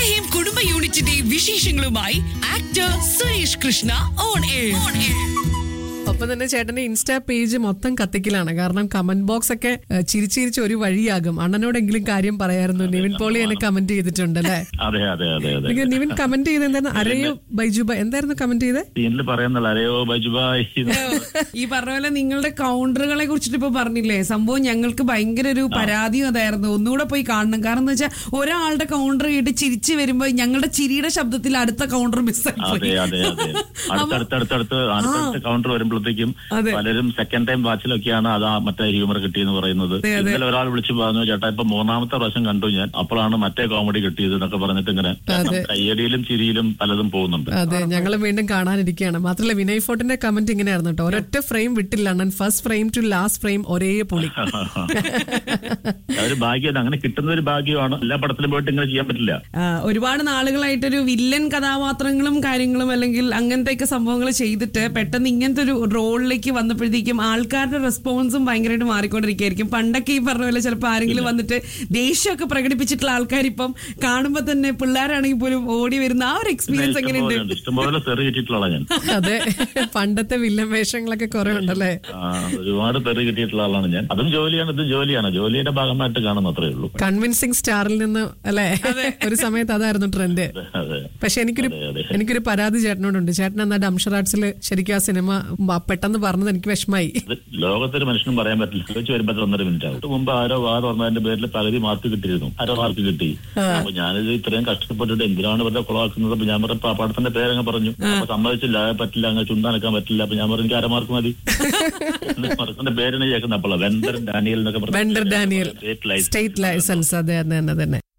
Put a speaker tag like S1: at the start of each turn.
S1: ഫഹീം കുടുംബ യൂണിറ്റിന്റെ വിശേഷങ്ങളുമായി actor Suresh Krishna on air
S2: ഒപ്പം തന്നെ ചേട്ടന്റെ ഇൻസ്റ്റാ പേജ് മൊത്തം കത്തിക്കലാണ് കാരണം കമന്റ് ബോക്സ് ഒക്കെ ഏഹ്, ചിരിച്ചിരിച്ച് ഒരു വഴിയാകും അണ്ണനോടെങ്കിലും കാര്യം പറയായിരുന്നു നിവിൻ പോളി എന്നെ കമന്റ് ചെയ്തിട്ടുണ്ട് അല്ലേ
S3: അതെ അതെ അതെ അതെ
S2: എനിക്ക് നിവിൻ കമന്റ് ചെയ്ത് എന്തായിരുന്നു അരയോ ബൈജുബ എന്തായിരുന്നു കമന്റ് ചെയ്തത്
S3: സീനിൽ പറയുന്നില്ല അരയോ ബജുബായ്
S4: ഈ പറഞ്ഞ പോലെ നിങ്ങളുടെ കൗണ്ടറുകളെ കുറിച്ചിട്ട് ഇപ്പൊ പറഞ്ഞില്ലേ സംഭവം ഞങ്ങൾക്ക് ഭയങ്കര ഒരു പരാതിയും അതായിരുന്നു ഒന്നുകൂടെ പോയി കാണണം കാരണം എന്ന് വെച്ചാൽ ഒരാളുടെ കൗണ്ടർ കേട്ട് ചിരിച്ചു വരുമ്പോ ഞങ്ങളുടെ ചിരിയുടെ ശബ്ദത്തിൽ അടുത്ത കൗണ്ടർ മിസ്സായി
S3: അതെ അതെ അതെ അടുത്തടുത്തടുത്തടുത്ത് അടുത്തടുത്ത് കൗണ്ടർ വരുമ്പോഴത്തേക്കും
S4: അതെ.
S3: പലരും സെക്കൻഡ് ടൈം വാച്ചിലൊക്കെയാണ് അത് ആ മറ്റേ ഹ്യൂമർ കിട്ടിയെന്ന് പറയുന്നത് ഇന്നലെ ഒരാൾ വിളിച്ചു പറഞ്ഞു ചേട്ടാ ഇപ്പൊ മൂന്നാമത്തെ പ്രാവശ്യം കണ്ടു ഞാൻ അപ്പോഴാണ് മറ്റേ കോമഡി കിട്ടിയത് എന്നൊക്കെ പറഞ്ഞിട്ട് ഇങ്ങനെ കയ്യടിയിലും ചിരിയിലും പലതും പോകുന്നുണ്ട്
S2: അതെ ഞങ്ങൾ വീണ്ടും കാണാനിരിക്കുകയാണ് മാത്രമല്ല വിനയ് ഫോർട്ടിന്റെ കമന്റ് ഇങ്ങനെയായിരുന്നു കേട്ടോ ഒരൊറ്റ ഫ്രെയിം വിട്ടില്ല അണ്ണൻ first frame to last frame ഒരേ പൊളി
S3: ഒരു ഭാഗ്യം അങ്ങനെ കിട്ടുന്ന ഒരു ഭാഗ്യമാണ് എല്ലാ പടത്തിലും പോയിട്ട് ഇങ്ങനെ ചെയ്യാൻ പറ്റില്ല
S4: ആ, ഒരുപാട് നാളുകളായിട്ടൊരു വില്ലൻ കഥാപാത്രങ്ങളും കാര്യങ്ങളും അല്ലെങ്കിൽ അങ്ങനത്തെയൊക്കെ സംഭവങ്ങൾ ചെയ്തിട്ട് പെട്ടെന്ന് ഇങ്ങനത്തെ ഒരു റോളിലേക്ക് വന്നപ്പോഴത്തേക്കും ആൾക്കാരുടെ റെസ്പോൺസും ഭയങ്കരമായിട്ട് മാറിക്കൊണ്ടിരിക്കുകയായിരിക്കും പണ്ടൊക്കെ ഈ പറഞ്ഞ പോലെ ചിലപ്പോൾ ആരെങ്കിലും വന്നിട്ട് ദേഷ്യമൊക്കെ പ്രകടിപ്പിച്ചിട്ടുള്ള ആൾക്കാർ ഇപ്പം കാണുമ്പോൾ തന്നെ പിള്ളേരാണെങ്കിൽ പോലും ഓടി വരുന്ന ആ ഒരു എക്സ്പീരിയൻസ് എങ്ങനെയുണ്ട്
S3: ഇഷ്ടംപോലെ ഇഷ്ടംപോലെ തെറി കിട്ടിയിട്ടുള്ള ഞാൻ
S2: അതെ പണ്ടത്തെ വില്ലൻ വേഷങ്ങളൊക്കെ കുറെ ഉണ്ടല്ലേ
S3: ആ, ഒരുപാട് തെറി കിട്ടിയിട്ടുള്ള ആളാണ് ഞാൻ അതും ജോലിയാണ് ഇതും ജോലിയാണ് ജോലിയുടെ ഭാഗമായിട്ട് കാണുന്ന അത്രേ ഉള്ളൂ
S2: കൺവിൻസിങ് സ്റ്റാറിൽ നിന്ന് അല്ലേ ഒരു സമയത്ത് അതായിരുന്നു ട്രെൻഡ്
S3: അതെ
S2: പക്ഷെ എനിക്കൊരു
S3: അതെ, അതെ.
S2: എനിക്കൊരു പരാതി ചേട്ടനോടുണ്ട് ചേട്ടൻ എന്നാ ഡംഷർ ആർട്സിൽ ശരിക്കും ആ സിനിമ മ- പെട്ടെന്ന് പറഞ്ഞത് എനിക്ക് വിഷമായി
S3: ഇത് ലോകത്തൊരു മനുഷ്യനും പറയാൻ പറ്റില്ല ചോദിച്ചു വരുമ്പോ ഒന്നര മിനിറ്റ് ആവും മുമ്പ് ആരോ വാ തുറന്നതിന്റെ പേരിൽ പകുതി മാർക്ക് കിട്ടിയിരുന്നു ആരോ മാർക്ക് കിട്ടി അപ്പൊ ഞാനിത് ഇത്രയും കഷ്ടപ്പെട്ടിട്ട് എന്തിനാണ് ഇവരുടെ കുളമാക്കുന്നത് അപ്പൊ ഞാൻ പറഞ്ഞ ആ പടത്തിന്റെ പേരങ്ങ് പറഞ്ഞു അപ്പൊ സമ്മതിച്ചില്ല അത് പറ്റില്ല അങ്ങ് ചുണ്ടാനക്കാൻ പറ്റില്ല അപ്പൊ ഞാൻ പറഞ്ഞു എനിക്ക് അര മാർക്ക് മതി പടത്തിന്റെ പേരാണ് കേൾക്കുന്നത് അപ്പോൾ വെണ്ടർ ഡാനിയൽ എന്നൊക്കെ പറഞ്ഞു
S2: vendor Daniel
S3: State license.
S2: State licence അതെ അതെ തന്നെ തന്നെ